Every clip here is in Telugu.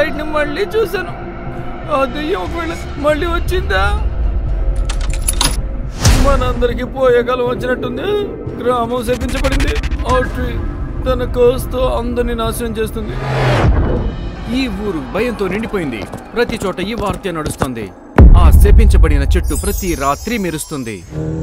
లైట్ ని మళ్ళీ చూశాను ఆ దెయ్యం ఒకవేళ మళ్ళీ వచ్చిందా మనందరికి పోయే కాలం వచ్చినట్టుంది గ్రామం శపించబడింది ఆ ట్రీ తన కోస్తో అందరిని నాశనం చేస్తుంది ఈ ఊరు భయంతో నిండిపోయింది ప్రతి చోట ఈ వార్త నడుస్తుంది ఆ శపించబడిన చెట్టు ప్రతి రాత్రి మెరుస్తుంది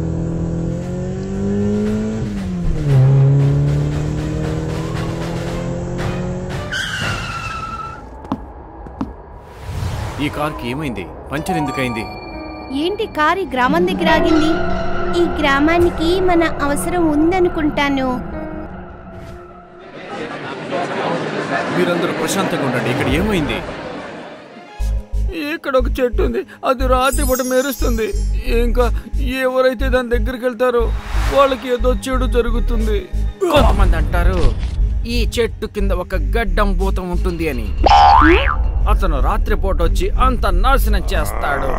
ఈ కార్కి ఏమైంది పంచర్ ఎందుకైంది ఏంటి కారు ఈ గ్రామం దగ్గర ఆగింది ఈ గ్రామానికి మన అవసరం ఉందనుకుంటాను మీరందరూ ప్రశాంతంగా ఉండండి ఇక్కడ ఏమైంది ఇక్కడ ఒక చెట్టు ఉంది అది రాత్రి పూట మెరుస్తుంది ఇంకా ఎవరైతే దాని దగ్గరికి వెళ్తారో వాళ్ళకి ఏదో చెడు జరుగుతుంది కొంతమంది అంటారు ఈ చెట్టు కింద ఒక గడ్డం భూతం ఉంటుంది అని అతను రాత్రిపూట వచ్చి అంత నాశనం చేస్తాడు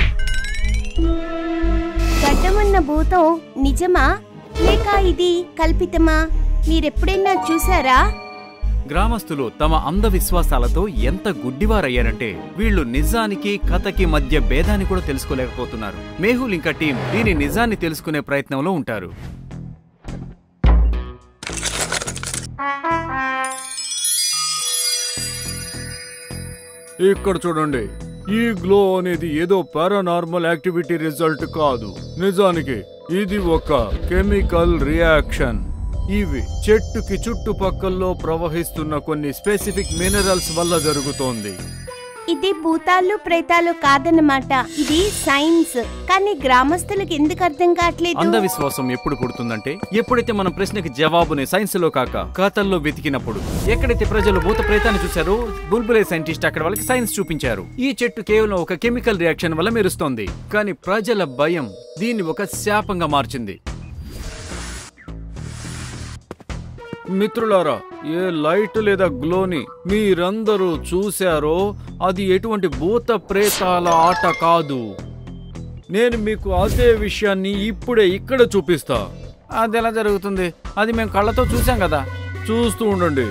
గడ్డమున్న భూతం నిజమా లేక ఇది కల్పితమా మీరెప్పుడైనా చూసారా గ్రామస్తులు తమ అంధవిశ్వాసాలతో ఎంత గుడ్డివారయ్యారంటే వీళ్ళు నిజానికి కథకి మధ్య భేదాన్ని కూడా తెలుసుకోలేకపోతున్నారు మేహుల్ ఇంకా టీం దీని నిజాన్ని తెలుసుకునే ప్రయత్నంలో ఉంటారు ఇక్కడ చూడండి ఈ గ్లో అనేది ఏదో పారానార్మల్ యాక్టివిటీ రిజల్ట్ కాదు నిజానికి ఇది ఒక కెమికల్ రియాక్షన్ ఇవి చెట్టుకి చుట్టుపక్కల్లో ప్రవహిస్తున్న కొన్ని స్పెసిఫిక్ మినరల్స్ వల్ల జరుగుతోంది ఇది భూతాలు ప్రేతాలు కాదన్నమాట ఇది సైన్స్ కానీ గ్రామస్తులకు ఎందుకు అర్థం కావట్లేదు అంధవిశ్వాసం ఎప్పుడు పుడుతుందంటే ఎప్పుడైతే మనం ప్రశ్నకి జవాబుని సైన్స్ లో కాక కథల్లో వెతికినప్పుడు ఎక్కడైతే ప్రజలు భూత ప్రేతాన్ని చూశారో బుల్బులే సైంటిస్ట్ అక్కడ వాళ్ళకి సైన్స్ చూపించారు ఈ చెట్టు కేవలం ఒక కెమికల్ రియాక్షన్ వల్ల మెరుస్తోంది కానీ ప్రజల భయం దీన్ని ఒక శాపంగా మార్చింది మిత్రులారా ఏ లైట్ లేదా గ్లోని మీరందరూ చూశారో అది ఎటువంటి భూత ప్రేతాల ఆట కాదు నేను మీకు అదే విషయాన్ని ఇప్పుడే ఇక్కడ చూపిస్తా అది ఎలా జరుగుతుంది అది మేము కళ్ళతో చూసాం కదా చూస్తూ ఉండండి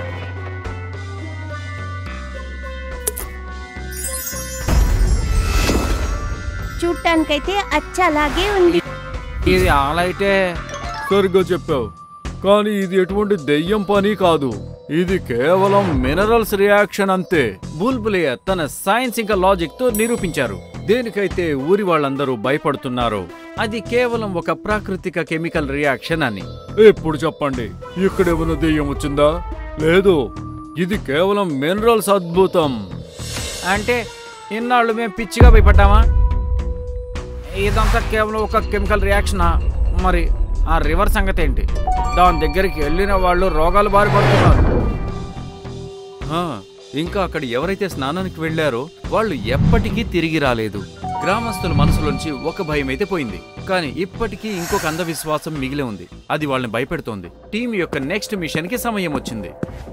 చూడటానికైతే అచ్చ అలాగే ఉంది ఇది ఆ లైటే సరిగ్గా చెప్పావు కానీ ఇది ఎటువంటి దెయ్యం పని కాదు ఇది కేవలం మినరల్స్ రియాక్షన్ అంతే బుల్బులియా తన సైన్స్ ఇంకా లాజిక్ తో నిరూపించారు దేనికైతే ఊరి వాళ్ళందరూ భయపడుతున్నారో అది కేవలం ఒక ప్రాకృతిక కెమికల్ రియాక్షన్ అని ఇప్పుడు చెప్పండి ఇక్కడ ఏమైనా దెయ్యం వచ్చిందా లేదు ఇది కేవలం మినరల్స్ అద్భుతం అంటే ఇన్నాళ్ళు మేము పిచ్చిగా భయపడ్డామా ఇదంతా కేవలం ఒక కెమికల్ రియాక్షనా మరి ఆ రివర్ సంగతి ఏంటి దాని దగ్గరికి వెళ్ళిన వాళ్ళు రోగాలు బారిపడుతున్నారు ఆ, ఇంకా అక్కడ ఎవరైతే స్నానానికి వెళ్ళారో వాళ్ళు ఎప్పటికీ తిరిగి రాలేదు గ్రామస్తుల మనసులోంచి ఒక భయం అయితే పోయింది కానీ ఇప్పటికీ ఇంకొక అంధవిశ్వాసం మిగిలి ఉంది అది వాళ్ళని భయపెడుతోంది టీం యొక్క నెక్స్ట్ మిషన్ కి సమయం వచ్చింది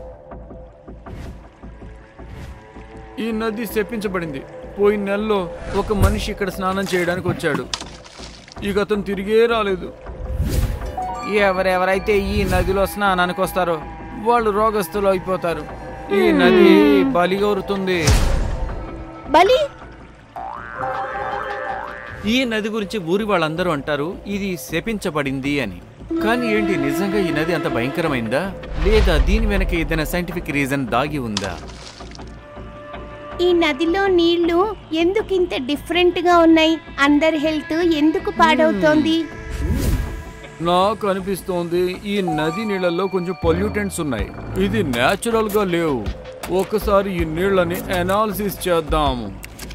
ఈ నది శపించబడింది పోయిన నెలలో ఒక మనిషి ఇక్కడ స్నానం చేయడానికి వచ్చాడు ఇక అతను తిరిగే రాలేదు ఎవరెవరైతే ఈ నదిలో స్నానానికి వస్తారో వాళ్ళు రోగస్తులు అయిపోతారు ఈ నది బలిగోరుతుంది బలి ఈ నది గురించి ఊరి వాళ్ళందరూ అంటారు ఇది శపించబడింది అని కానీ ఏంటి నిజంగా ఈ నది అంత భయంకరమైందా లేదా దీని వెనక ఏదైనా సైంటిఫిక్ రీజన్ దాగి ఉందా ఈ నదిలో నీళ్లు ఎందుకు ఇంత డిఫరెంట్ గా ఉన్నాయి అందరి హెల్త్ ఎందుకు పాడవుతోంది నాకు అనిపిస్తోంది ఈ నది నీళ్ళల్లో కొంచెం పొల్యూటెంట్స్ ఉన్నాయి ఇది నేచురల్ గా లేవు ఒకసారి ఈ నీళ్ళని అనాలిసిస్ చేద్దాము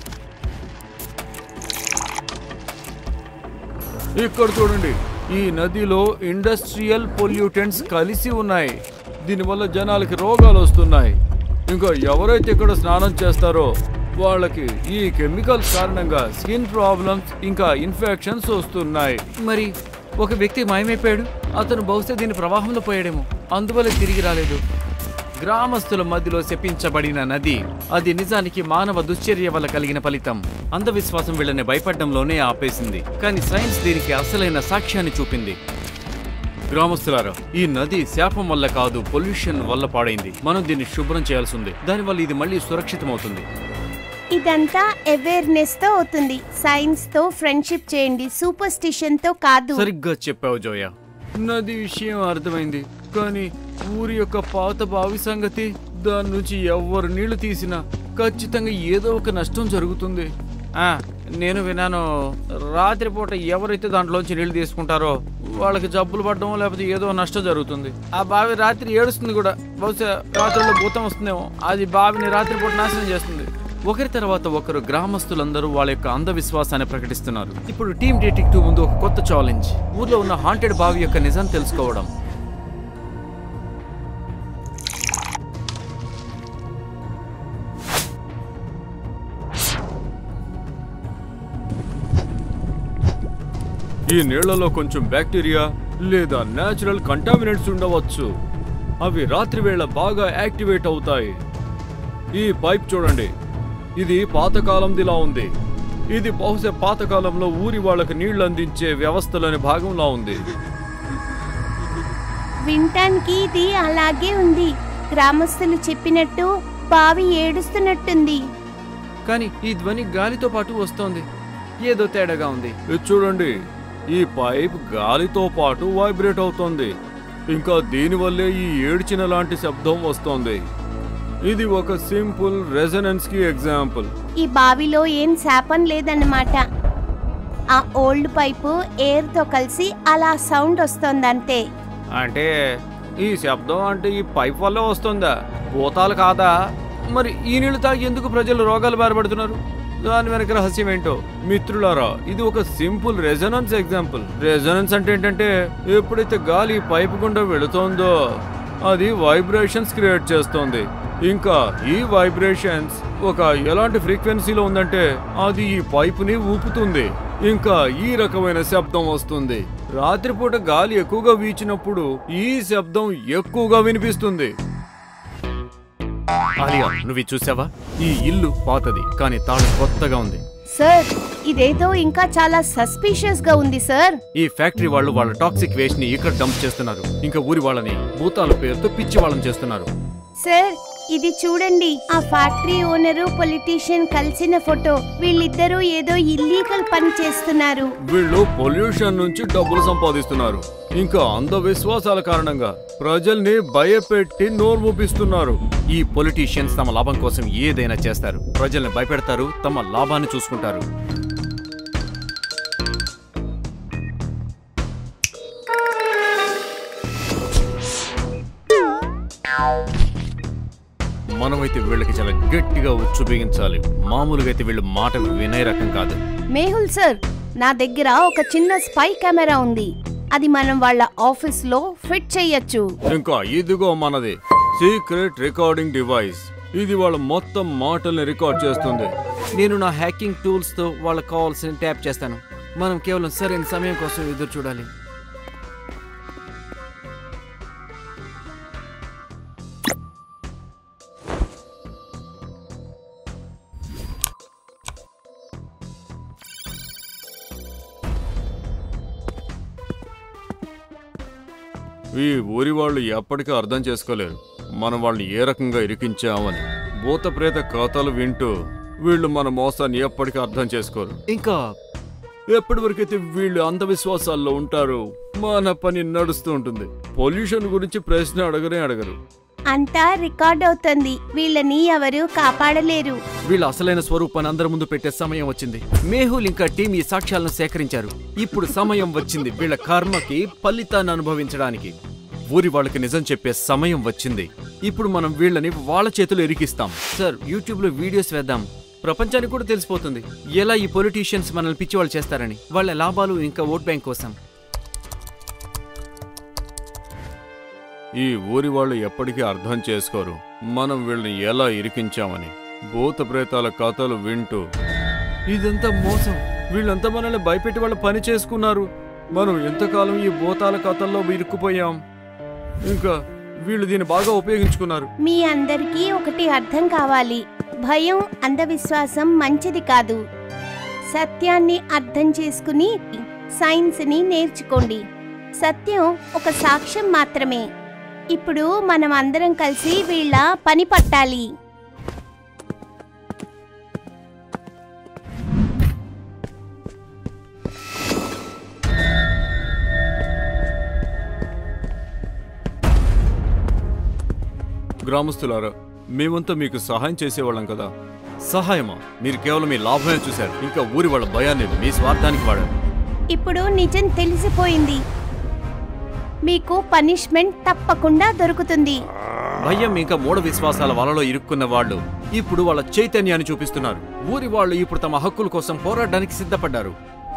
ఇక్కడ చూడండి ఈ నదిలో ఇండస్ట్రియల్ పొల్యూటెంట్స్ కలిసి ఉన్నాయి దీనివల్ల జనాలకి రోగాలు వస్తున్నాయి ఇంకా ఎవరైతే ఇక్కడ స్నానం చేస్తారో వాళ్ళకి ఈ కెమికల్స్ కారణంగా స్కిన్ ప్రాబ్లమ్స్ ఇంకా ఇన్ఫెక్షన్స్ వస్తున్నాయి మరి ఒక వ్యక్తి మాయమైపోయాడు అతను బహుశా దీని ప్రవాహంలో పోయాడేమో అందువల్ల తిరిగి రాలేదు గ్రామస్తుల మధ్యలో శపించబడిన నది అది నిజానికి మానవ దుశ్చర్య వల్ల కలిగిన ఫలితం అంధవిశ్వాసం వీళ్ళని భయపడడంలోనే ఆపేసింది కానీ సైన్స్ దీనికి అసలైన సాక్ష్యాన్ని చూపింది గ్రామస్తులారా ఈ నది శాపం వల్ల కాదు పొల్యూషన్ వల్ల పాడైంది మనం దీన్ని శుభ్రం చేయాల్సి ఉంది దానివల్ల ఇది మళ్ళీ సురక్షితమవుతుంది ఇదంతా అవేర్నెస్ తో అవుతుంది సైన్స్ తో ఫ్రెండ్షిప్ చేయండి సూపర్ స్టిషన్ తో కాదు సరిగ్గా చెప్పావు జోయ నది విషయం అర్థమైంది కానీ ఊరి యొక్క పాత బావి సంగతి దాని నుంచి ఎవరు నీళ్లు తీసినా ఖచ్చితంగా ఏదో ఒక నష్టం జరుగుతుంది ఆ, నేను విన్నాను రాత్రిపూట ఎవరైతే దాంట్లోంచి నీళ్లు తీసుకుంటారో వాళ్ళకి జబ్బులు పడడం లేకపోతే ఏదో నష్టం జరుగుతుంది ఆ బావి రాత్రి ఏడుస్తుంది కూడా బహుశా రాత్రిలో భూతం వస్తుందేమో అది బావిని రాత్రిపూట నాశనం చేస్తుంది ఒకరి తర్వాత ఒకరు గ్రామస్తులందరూ వాళ్ళ యొక్క అంధవిశ్వాసాన్ని ప్రకటిస్తున్నారు ఇప్పుడు టీమ్ డిటెక్టివ్ ముందు ఒక కొత్త ఛాలెంజ్ ఊర్లో ఉన్న హాంటెడ్ బావి యొక్క నిజం తెలుసుకోవడం ఈ నీళ్లలో కొంచెం బ్యాక్టీరియా లేదా నేచురల్ కంటామినెంట్స్ ఉండవచ్చు అవి రాత్రి వేళ బాగా యాక్టివేట్ అవుతాయి ఈ పైప్ చూడండి ఇది పాతకాలందిలా ఉంది ఇది బహుశా పాతకాలంలో ఊరి వాళ్ళకి నీళ్లు అందించే వ్యవస్థలోని భాగంలా ఉంది వినటానికి ఇది అలాగే ఉంది గ్రామస్తులు చెప్పినట్టు బావి ఏడుస్తున్నట్టుంది కానీ ఈ ధ్వని గాలితో పాటు వస్తోంది ఏదో తేడాగా ఉంది చూడండి ఈ పైప్ గాలితో పాటు వైబ్రేట్ అవుతోంది ఇంకా దీనివల్లే ఈ ఏడ్చిన లాంటి శబ్దం వస్తోంది ఇది ఒక సింపుల్ రెజనెన్స్ కి ఎగ్జాంపుల్ ఈ బావిలో ఏం శాపం లేదన్నమాట ఆ ఓల్డ్ పైపు ఎయిర్ తో కలిసి అలా సౌండ్ వస్తోందంతే అంటే ఈ శబ్దం అంటే ఈ పైప్ వల్ల వస్తుందా భూతాలు కాదా మరి ఈ నీళ్లు తాగి ఎందుకు ప్రజలు రోగాలు బారపడుతున్నారు దాని వెనక రహస్యం ఏంటో మిత్రులారా ఇది ఒక సింపుల్ రెజనెన్స్ ఎగ్జాంపుల్ రెజనెన్స్ అంటే ఏంటంటే ఎప్పుడైతే గాలి ఈ పైపు గుండా వెళుతోందో అది వైబ్రేషన్స్ క్రియేట్ చేస్తోంది ఇంకా ఈ వైబ్రేషన్స్ ఒక ఎలాంటి ఫ్రీక్వెన్సీలో ఉందంటే అది ఈ పైపుని ఊపుతుంది ఇంకా ఈ రకమైన శబ్దం వస్తుంది రాత్రిపూట గాలి ఎక్కువగా వీచినప్పుడు ఈ శబ్దం ఎక్కువగా వినిపిస్తుంది ఆలియా నువ్వు ఇది చూసావా ఈ ఇల్లు పాతది కానీ తాళం కొత్తగా ఉంది సార్ ఇదేదో ఇంకా చాలా సస్పీషియస్ గా ఉంది సార్ ఈ ఫ్యాక్టరీ వాళ్ళు వాళ్ళ టాక్సిక్ వేస్ట్ ని ఇక్కడ డంప్ చేస్తున్నారు ఇంకా ఊరి వాళ్ళని భూతాల పేరుతో పిచ్చి వాళ్ళని చేస్తున్నారు సార్ ఇది చూడండి ఆ ఫ్యాక్టరీ ఓనరు పొలిటీషియన్ కలిసిన ఫోటో వీళ్ళిద్దరూ ఏదో ఇల్లీగల్ పని చేస్తున్నారు వీళ్ళు పొల్యూషన్ నుంచి డబ్బులు సంపాదిస్తున్నారు ఇంకా అంధవిశ్వాసాల కారణంగా ప్రజల్ని భయపెట్టి నోరు మూపిస్తున్నారు ఈ పొలిటీషియన్స్ తమ లాభం కోసం ఏదైనా చేస్తారు ప్రజల్ని భయపెడతారు తమ లాభాన్ని చూసుకుంటారు మనమైతే వీళ్ళకి చాలా గట్టిగా ఉచ్చు బిగించాలి మామూలుగా అయితే వీళ్ళు మాట వినే రకం కాదు మేహుల్ సార్ నా దగ్గర ఒక చిన్న స్పై కెమెరా ఉంది అది మనం వాళ్ళ ఆఫీస్ లో ఫిట్ చెయ్యొచ్చు ఇంకా ఇదిగో మనది సీక్రెట్ రికార్డింగ్ డివైస్ ఇది వాళ్ళ మొత్తం మాటల్ని రికార్డ్ చేస్తుంది నేను నా హ్యాకింగ్ టూల్స్ తో వాళ్ళకి కావాల్సిన ట్యాప్ చేస్తాను మనం కేవలం సరైన సమయం కోసం ఎదురు చూడాలి ఈ ఊరి వాళ్ళు ఎప్పటికీ అర్థం చేసుకోలేరు మనం వాళ్ళని ఏ రకంగా ఇరికించామని భూత ప్రేత కథలు వింటూ వీళ్ళు మన మోసాన్ని ఎప్పటికీ అర్థం చేసుకోరు ఇంకా ఎప్పటి వరకైతే వీళ్ళు అంధవిశ్వాసాల్లో ఉంటారు మన పని నడుస్తూ ఉంటుంది పొల్యూషన్ గురించి ప్రశ్న అడగనే అడగరు అంతా రికార్డ్ అవుతుంది వీళ్ళని ఎవరు కాపాడలేరు వీళ్ళ అసలైన స్వరూపాన్ని అందరి ముందు పెట్టే సమయం వచ్చింది మేహుల్ ఇంకా టీం ఈ సాక్ష్యాలను సేకరించారు ఇప్పుడు సమయం వచ్చింది వీళ్ళ కర్మకి ఫలితాన్ని అనుభవించడానికి ఊరి వాళ్ళకి నిజం చెప్పే సమయం వచ్చింది ఇప్పుడు మనం వీళ్ళని వాళ్ళ చేతులు ఇరికిస్తాం సార్ యూట్యూబ్ లో వీడియోస్ వేద్దాం ప్రపంచానికి కూడా తెలిసిపోతుంది ఎలా ఈ పొలిటీషియన్స్ మనల్ని పిచ్చివాళ్ళు చేస్తారని వాళ్ళ లాభాలు ఇంకా ఓట్ బ్యాంక్ కోసం ఈ ఊరి వాళ్ళు ఎప్పటికీ అర్థం చేసుకోరు మనం వీళ్ళని ఎలా ఇరికించామని భూత ప్రేతాల కథలు వింటూ ఇదంతా మోసం వీళ్ళంతా మనల్ని భయపెట్టి వాళ్ళ పని చేసుకున్నారు మనం ఎంతకాలం ఈ భూతాల కథల్లో ఇరుక్కుపోయాం ఇంకా వీళ్ళు దీన్ని బాగా ఉపయోగించుకున్నారు మీ అందరికీ ఒకటి అర్థం కావాలి భయం అంధవిశ్వాసం మంచిది కాదు సత్యాన్ని అర్థం చేసుకుని సైన్స్ ని నేర్చుకోండి సత్యం ఒక సాక్ష్యం మాత్రమే ఇప్పుడు మనం అందరం కలిసి వీళ్ళ పని పట్టాలి గ్రామస్తులారా మేమంతా మీకు సహాయం చేసేవాళ్ళం కదా సహాయమా మీరు కేవలం మీ లాభమే చూశారు ఇంకా ఊరి వాళ్ళ భయాన్ని మీ స్వార్థానికి వాడారు ఇప్పుడు నిజం తెలిసిపోయింది మీకు పనిష్మెంట్ తప్పకుండా దొరుకుతుంది భయం ఇంకా మూఢ విశ్వాసాల వలలో ఇరుక్కున్న వాళ్ళు ఇప్పుడు వాళ్ళ చైతన్యాన్ని చూపిస్తున్నారు ఊరి వాళ్ళు ఇప్పుడు తమ హక్కుల కోసం పోరాడడానికి సిద్ధపడ్డారు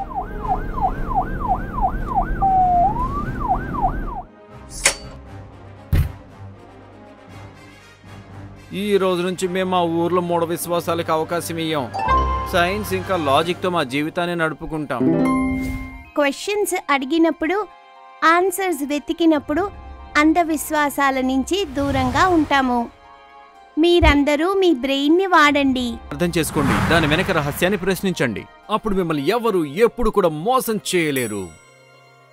ఈ రోజు నుంచి మేము మా ఊర్లో మూఢ విశ్వాసాలకు అవకాశం ఇయ్యం సైన్స్ ఇంకా లాజిక్తో మా జీవితాన్ని నడుపుకుంటాం క్వశ్చన్స్ అడిగినప్పుడు ఆన్సర్స్ వెతికినప్పుడు అంధవిశ్వాసాల నుంచి దూరంగా ఉంటాము మీరందరూ మీ బ్రెయిన్ని వాడండి అర్థం చేసుకోండి దాని వెనక రహస్యాన్ని ప్రశ్నించండి అప్పుడు మిమ్మల్ని ఎవరు ఎప్పుడు కూడా మోసం చేయలేరు